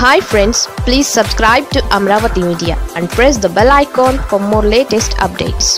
hi friends please subscribe to Amaravati media and press the bell icon for more latest updates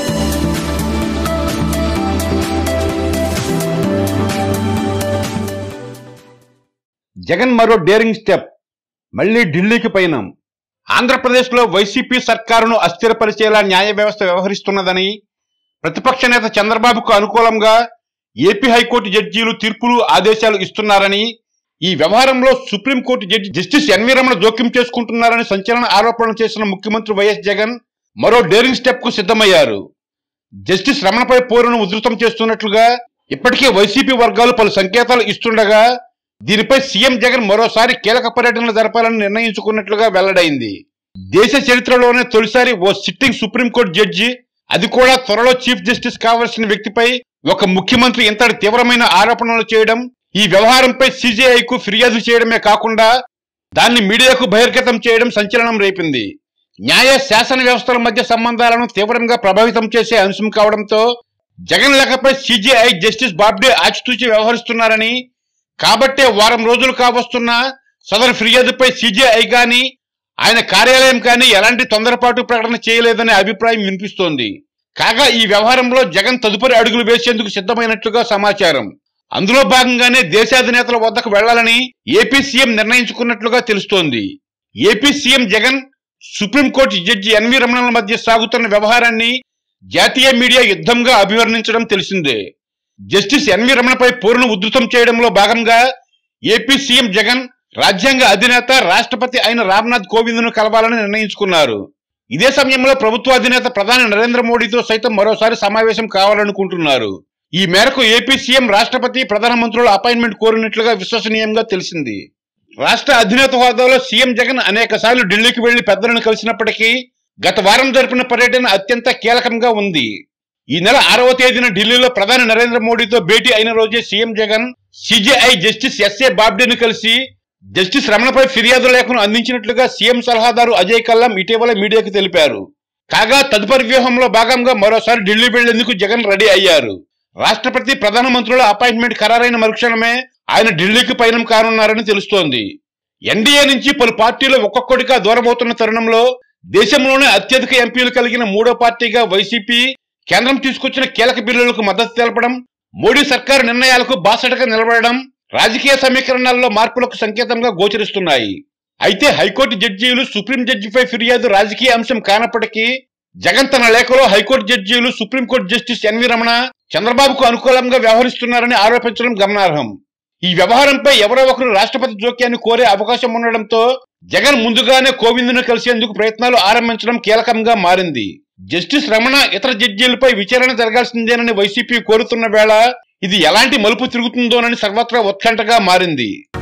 Jagan మరో daring step మళ్లీ ఢిల్లీకి పయనం ఆంధ్రప్రదేశ్లో YCP సర్కారును అస్థిరపరిచేలా న్యాయ వ్యవస్థ వ్యవహరిస్తున్నదని ప్రతిపక్ష నేత చంద్రబాబుకు అనుకూలంగా ఏపీ హైకోర్టు జడ్జీలు తీర్పులు ఆదేశాలు ఇస్తున్నారని ఈ వ్యవహారంలో supreme court judge justice N V Ramana జోక్యం చేసుకుంటున్నారని సంచలన ఆరోపణలు చేసిన ముఖ్యమంత్రి వైఎస్ జగన్ మరో డేరింగ్ స్టెప్ కు సిద్ధమయ్యారు జస్టిస్ రమణపై పోరును ఉధృతం చేస్తున్నట్లుగా ఇప్పటికే వైసీపీ వర్గాలు పలు సంకేతాలు ఇస్తుండగా దీనిపై సీఎం జగన్ మరోసారి కీలక పర్యటనలు జరపాలని నిర్ణయించుకున్నట్లుగా వెల్లడైంది దేశ చరిత్రలోనే తొలిసారి ఓ సిట్టింగ్ సుప్రీంకోర్టు జడ్జి అది కూడా త్వరలో చీఫ్ జస్టిస్ కావాల్సిన వ్యక్తిపై ఒక ముఖ్యమంత్రి ఇంతటి తీవ్రమైన ఆరోపణలు చేయడం ఈ వ్యవహారంపై సీజీఐకు ఫిర్యాదు చేయడమే కాకుండా దాన్ని మీడియాకు బహిర్గతం చేయడం సంచలనం రేపింది న్యాయ శాసన వ్యవస్థల మధ్య సంబంధాలను తీవ్రంగా ప్రభావితం చేసే అంశం కావడంతో జగన్ లేఖపై సిజిఐ జస్టిస్ బాబ్డే ఆచితూచి వ్యవహరిస్తున్నారని కాబట్టే వారం రోజులు కావస్తున్న సదరు ఫిర్యాదుపై సిజిఐ గాని ఆయన కార్యాలయం కానీ ఎలాంటి తొందరపాటు ప్రకటన చేయలేదనే అభిప్రాయం వినిపిస్తోంది కాగా ఈ వ్యవహారంలో జగన్ తదుపరి అడుగులు వేసేందుకు సిద్ధమైనట్లుగా సమాచారం అందులో భాగంగానే దేశాధినేతల వద్దకు వెళ్లాలని ఏపీ సీఎం నిర్ణయించుకున్నట్లుగా తెలుస్తోంది AP CM Jagan supreme court judge N V రమణల మధ్య సాగుతున్న వ్యవహారాన్ని జాతీయ మీడియా యుద్ధంగా అభివర్ణించడం తెలిసిందే జస్టిస్ ఎన్వి రమణపై పోరును ఉధృతం చేయడంలో భాగంగా ఏపీ సీఎం జగన్ రాజ్యాంగ అధినేత రాష్ట్రపతి అయిన రామ్నాథ్ కోవింద్ను కలవాలని నిర్ణయించుకున్నారు ఇదే సమయంలో ప్రభుత్వ అధినేత ప్రధాని నరేంద్ర మోడీతో సైతం మరోసారి సమావేశం కావాలనుకుంటున్నారు ఈ మేరకు ఏపీ సీఎం రాష్ట్రపతి ప్రధానమంత్రుల అపాయింట్మెంట్ కోరినట్లుగా విశ్వసనీయంగా తెలిసింది రాష్ట్ర అధినేత హోదాలో సీఎం జగన్ అనేక సార్లు ఢిల్లీకి వెళ్లి పెద్దలను కలిసినప్పటికీ గత వారం జరిపిన పర్యటన అత్యంత కీలకంగా ఉంది ఈ నెల ఆరవ తేదీన ఢిల్లీలో ప్రధాని నరేంద్ర మోడీతో భేటీ అయిన రోజే CM Jagan CJI justice S A బాబ్డేను కలిసి జస్టిస్ రమణపై ఫిర్యాదు లేఖను అందించినట్లుగా సీఎం సలహాదారు అజయ్ కల్లం ఇటీవల మీడియాకు తెలిపారు కాగా తదుపరి వ్యూహంలో భాగంగా మరోసారి ఢిల్లీ వెళ్లేందుకు జగన్ రెడీ అయ్యారు రాష్ట్రపతి ప్రధానమంత్రుల అపాయింట్మెంట్ ఖరారైన మరుక్షణమే ఆయన ఢిల్లీకి పయనం కానున్నారని తెలుస్తోంది ఎన్డీఏ నుంచి పలు పార్టీలు ఒక్కొక్కటిగా దూరమవుతున్న తరుణంలో దేశంలోనే అత్యధిక ఎంపీలు కలిగిన మూడో పార్టీగా వైసీపీ కేంద్రం తీసుకొచ్చిన కీలక బిల్లులకు మద్దతు తెలపడం మోడీ సర్కారు నిర్ణయాలకు బాసటగా నిలబడడం రాజకీయ సమీకరణాల్లో మార్పులకు సంకేతంగా గోచరిస్తున్నాయి అయితే హైకోర్టు జడ్జీలు సుప్రీం జడ్జిపై ఫిర్యాదు రాజకీయ అంశం కానప్పటికీ జగన్ తన లేఖలో హైకోర్టు జడ్జీలు సుప్రీంకోర్టు జస్టిస్ ఎన్వి రమణ చంద్రబాబుకు అనుకూలంగా వ్యవహరిస్తున్నారని ఆరోపించడం గమనార్హం ఈ వ్యవహారంపై ఎవరో ఒకరు రాష్ట్రపతి జోక్యాన్ని కోరే అవకాశం ఉండడంతో జగన్ ముందుగానే కోవింద్ను కలిసేందుకు ప్రయత్నాలు ఆరంభించడం కీలకంగా మారింది జస్టిస్ రమణ ఇతర జడ్జీలపై విచారణ జరగాల్సిందేనని వైసీపీ కోరుతున్న వేళ ఇది ఎలాంటి మలుపు తిరుగుతుందోనని సర్వత్రా ఉత్కంఠగా మారింది